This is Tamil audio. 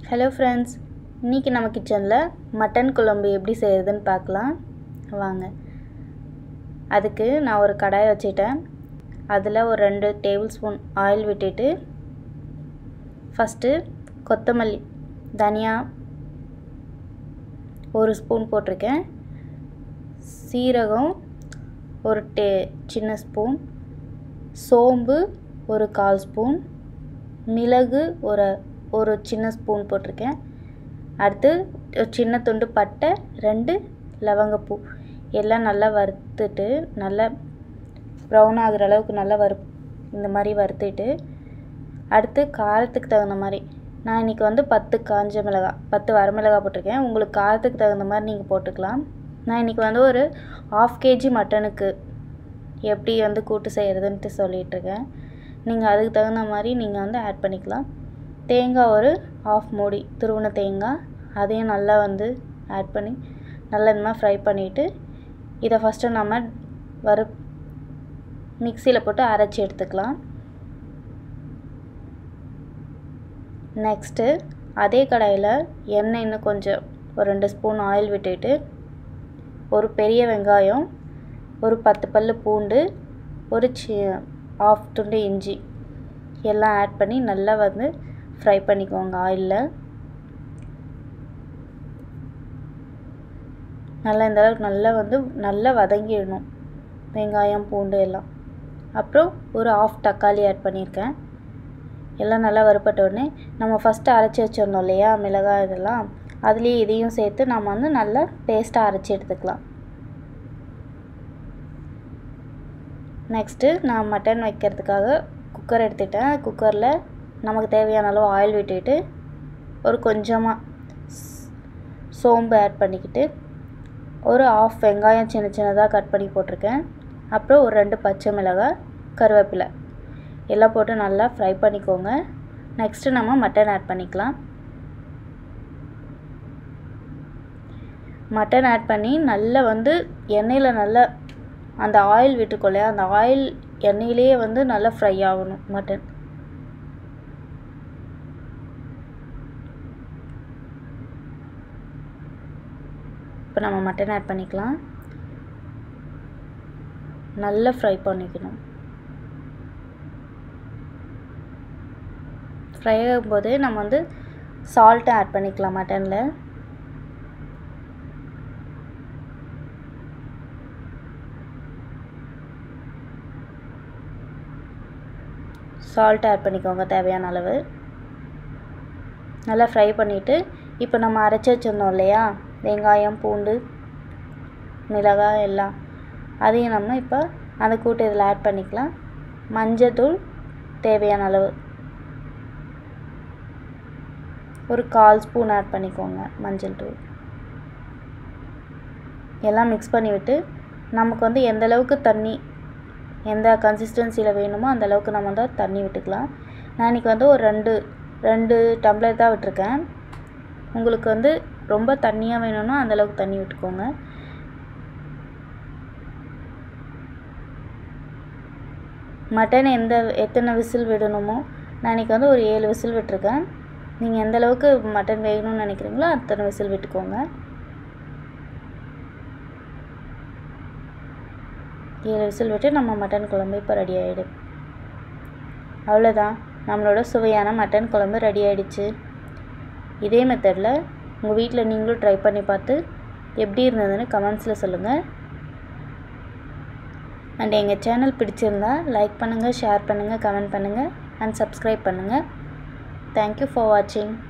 ஹலோ ஃப்ரெண்ட்ஸ் இன்றைக்கி நம்ம கிச்சனில் மட்டன் குழம்பு எப்படி செய்கிறதுன்னு பார்க்கலாம் வாங்க அதுக்கு நான் ஒரு கடாய் வச்சுட்டேன் அதில் ஒரு ரெண்டு டேபிள் ஸ்பூன் ஆயில் விட்டுட்டு ஃபஸ்ட்டு கொத்தமல்லி தனியா ஒரு ஸ்பூன் போட்டிருக்கேன் சீரகம் ஒரு டே சின்ன ஸ்பூன் சோம்பு ஒரு கால் ஸ்பூன் மிளகு ஒரு ஒரு சின்ன ஸ்பூன் போட்டிருக்கேன் அடுத்து ஒரு சின்ன துண்டு பட்டை ரெண்டு லவங்கப்பூ எல்லாம் நல்லா வறுத்துட்டு நல்லா ப்ரௌன் ஆகிற அளவுக்கு நல்லா வறு இந்த மாதிரி வறுத்துட்டு அடுத்து காரத்துக்கு தகுந்த மாதிரி நான் இன்றைக்கி வந்து பத்து காஞ்ச மிளகாய் பத்து வரமிளகாய் போட்டிருக்கேன் உங்களுக்கு காரத்துக்கு தகுந்த மாதிரி நீங்கள் போட்டுக்கலாம் நான் இன்றைக்கி வந்து ஒரு ஆஃப் கேஜி மட்டனுக்கு எப்படி வந்து கூட்டு செய்கிறதுன்ட்டு சொல்லிகிட்ருக்கேன் நீங்கள் அதுக்கு தகுந்த மாதிரி நீங்கள் வந்து ஆட் பண்ணிக்கலாம் தேங்காய் ஒரு ஆஃப் மூடி துருவின தேங்காய் அதையும் நல்லா வந்து ஆட் பண்ணி நல்லா இந்த மாதிரி ஃப்ரை பண்ணிவிட்டு இதை ஃபஸ்ட்டு நம்ம வறு மிக்சியில் போட்டு அரைச்சி எடுத்துக்கலாம் நெக்ஸ்ட்டு அதே கடாயில் எண்ணெய் இன்னும் கொஞ்சம் ஒரு ரெண்டு ஸ்பூன் ஆயில் விட்டுட்டு ஒரு பெரிய வெங்காயம் ஒரு பத்து பல் பூண்டு ஒரு சி ஆஃப் துண்டு இஞ்சி எல்லாம் ஆட் பண்ணி நல்லா வந்து ஃப்ரை பண்ணிக்கோங்க ஆயிலில் நல்லா இந்த அளவுக்கு நல்லா வந்து நல்லா வதங்கிடணும் வெங்காயம் பூண்டு எல்லாம் அப்புறம் ஒரு ஆஃப் தக்காளி ஆட் பண்ணியிருக்கேன் எல்லாம் நல்லா வறுப்பட்ட உடனே நம்ம ஃபஸ்ட்டு அரைச்சி வச்சிருந்தோம் இல்லையா மிளகாய் இதெல்லாம் அதுலேயே இதையும் சேர்த்து நம்ம வந்து நல்லா பேஸ்ட்டாக அரைச்சி எடுத்துக்கலாம் நெக்ஸ்ட்டு நான் மட்டன் வைக்கிறதுக்காக குக்கர் எடுத்துட்டேன் குக்கரில் நமக்கு தேவையான அளவு ஆயில் விட்டுட்டு ஒரு கொஞ்சமாக சோம்பு ஆட் பண்ணிக்கிட்டு ஒரு ஆஃப் வெங்காயம் சின்ன சின்னதாக கட் பண்ணி போட்டிருக்கேன் அப்புறம் ஒரு ரெண்டு பச்சை மிளகாய் கருவேப்பிலை எல்லாம் போட்டு நல்லா ஃப்ரை பண்ணிக்கோங்க நெக்ஸ்ட்டு நம்ம மட்டன் ஆட் பண்ணிக்கலாம் மட்டன் ஆட் பண்ணி நல்லா வந்து எண்ணெயில் நல்லா அந்த ஆயில் விட்டுக்கொள்ளையா அந்த ஆயில் எண்ணெயிலேயே வந்து நல்லா ஃப்ரை ஆகணும் மட்டன் இப்போ நம்ம மட்டன் ஆட் பண்ணிக்கலாம் நல்லா ஃப்ரை பண்ணிக்கணும் ஃப்ரை ஆகும்போது நம்ம வந்து சால்ட்டை ஆட் பண்ணிக்கலாம் மட்டனில் சால்ட் ஆட் பண்ணிக்கோங்க தேவையான அளவு நல்லா ஃப்ரை பண்ணிவிட்டு இப்போ நம்ம அரைச்சி வச்சுருந்தோம் இல்லையா வெங்காயம் பூண்டு மிளகாய் எல்லாம் அதையும் நம்ம இப்போ அந்த கூட்டு இதில் ஆட் பண்ணிக்கலாம் மஞ்சத்தூள் தேவையான அளவு ஒரு கால் ஸ்பூன் ஆட் பண்ணிக்கோங்க மஞ்சள் தூள் எல்லாம் மிக்ஸ் பண்ணிவிட்டு நமக்கு வந்து எந்த அளவுக்கு தண்ணி எந்த கன்சிஸ்டன்சியில் வேணுமோ அந்த அளவுக்கு நம்ம வந்து தண்ணி விட்டுக்கலாம் நான் இன்றைக்கி வந்து ஒரு ரெண்டு ரெண்டு டம்ளர் தான் விட்டுருக்கேன் உங்களுக்கு வந்து ரொம்ப தண்ணியாக வேணும்னா அந்தளவுக்கு தண்ணி விட்டுக்கோங்க மட்டன் எந்த எத்தனை விசில் விடணுமோ நான் இன்றைக்கி வந்து ஒரு ஏழு விசில் விட்டுருக்கேன் நீங்கள் எந்த அளவுக்கு மட்டன் வேகணும்னு நினைக்கிறீங்களோ அத்தனை விசில் விட்டுக்கோங்க ஏழு விசில் விட்டு நம்ம மட்டன் குழம்பு இப்போ ரெடி ஆகிடும் அவ்வளோதான் நம்மளோட சுவையான மட்டன் குழம்பு ரெடி ஆகிடுச்சு இதே மெத்தடில் உங்கள் வீட்டில் நீங்களும் ட்ரை பண்ணி பார்த்து எப்படி இருந்ததுன்னு கமெண்ட்ஸில் சொல்லுங்கள் அண்ட் எங்கள் சேனல் பிடிச்சிருந்தா லைக் பண்ணுங்கள் ஷேர் பண்ணுங்கள் கமெண்ட் பண்ணுங்கள் அண்ட் சப்ஸ்கிரைப் பண்ணுங்கள் தேங்க்யூ ஃபார் வாட்சிங்